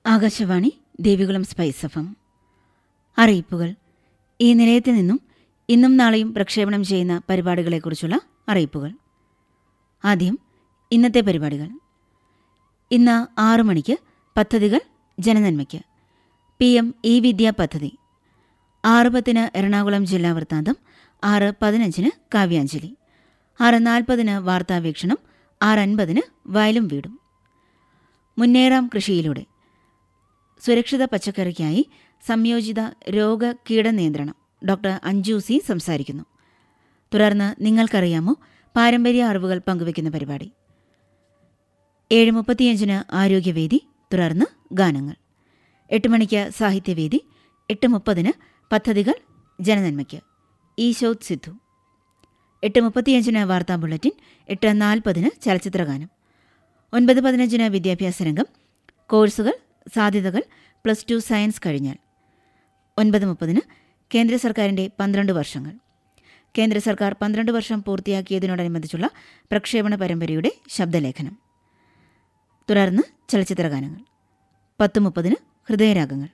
Akashvani Devikulam spice F M അറിയിപ്പുകൾ ഈ നിലയത്തിൽ നിന്നും ഇന്നും നാളെയും പ്രക്ഷേപണം ചെയ്യുന്ന പരിപാടികളെക്കുറിച്ചുള്ള അറിയിപ്പുകൾ ആദ്യം ഇന്നത്തെ പരിപാടികൾ ഇന്ന് ആറു മണിക്ക് പദ്ധതികൾ ജനനന്മയ്ക്ക് പി എം ഇ വിദ്യ പദ്ധതി ആറ് പത്തിന് എറണാകുളം ജില്ലാ വൃത്താന്തം ആറ് പതിനഞ്ചിന് കാവ്യാഞ്ജലി ആറ് നാൽപ്പതിന് വാർത്താവീക്ഷണം ആറ് അൻപതിന് വയലും വീടും മുന്നേറാം കൃഷിയിലൂടെ സുരക്ഷിത പച്ചക്കറിക്കായി സംയോജിത രോഗ കീടനിയന്ത്രണം ഡോക്ടർ അഞ്ജു സി സംസാരിക്കുന്നു തുടർന്ന് നിങ്ങൾക്കറിയാമോ പാരമ്പര്യ അറിവുകൾ പങ്കുവയ്ക്കുന്ന പരിപാടി ഏഴ് മുപ്പത്തിയഞ്ചിന് ആരോഗ്യവേദി തുടർന്ന് ഗാനങ്ങൾ എട്ട് മണിക്ക് സാഹിത്യവേദി എട്ട് മുപ്പതിന് പദ്ധതികൾ ജനനന്മയ്ക്ക് ഈശോത് സിദ്ധു എട്ട് മുപ്പത്തിയഞ്ചിന് വാർത്താ ബുള്ളറ്റിൻ എട്ട് നാൽപ്പതിന് ചലച്ചിത്രഗാനം ഒൻപത് പതിനഞ്ചിന് വിദ്യാഭ്യാസ രംഗം കോഴ്സുകൾ സാധ്യതകൾ പ്ലസ് ടു സയൻസ് കഴിഞ്ഞാൽ ഒൻപത് മുപ്പതിന് കേന്ദ്ര സർക്കാരിൻ്റെ പന്ത്രണ്ട് വർഷങ്ങൾ കേന്ദ്ര സർക്കാർ പന്ത്രണ്ട് വർഷം പൂർത്തിയാക്കിയതിനോടനുബന്ധിച്ചുള്ള പ്രക്ഷേപണ പരമ്പരയുടെ ശബ്ദലേഖനം തുടർന്ന് ചലച്ചിത്രഗാനങ്ങൾ പത്ത് മുപ്പതിന് ഹൃദയരാഗങ്ങൾ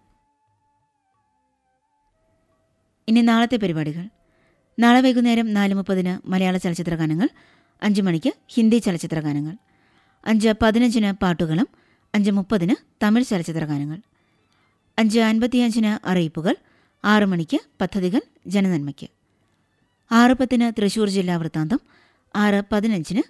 ഇനി നാളത്തെ പരിപാടികൾ നാളെ വൈകുന്നേരം നാല് മുപ്പതിന് മലയാള ചലച്ചിത്രഗാനങ്ങൾ അഞ്ച് മണിക്ക് ഹിന്ദി ചലച്ചിത്രഗാനങ്ങൾ അഞ്ച് പതിനഞ്ചിന് പാട്ടുകളും അഞ്ച് മുപ്പതിന് തമിഴ് ചലച്ചിത്രഗാനങ്ങൾ അഞ്ച് അൻപത്തിയഞ്ചിന് അറിയിപ്പുകൾ ആറ് മണിക്ക് പദ്ധതികൾ ജനനന്മയ്ക്ക് ആറ് പത്തിന് തൃശൂർ ജില്ലാ വൃത്താന്തം ആറ് പതിനഞ്ചിന്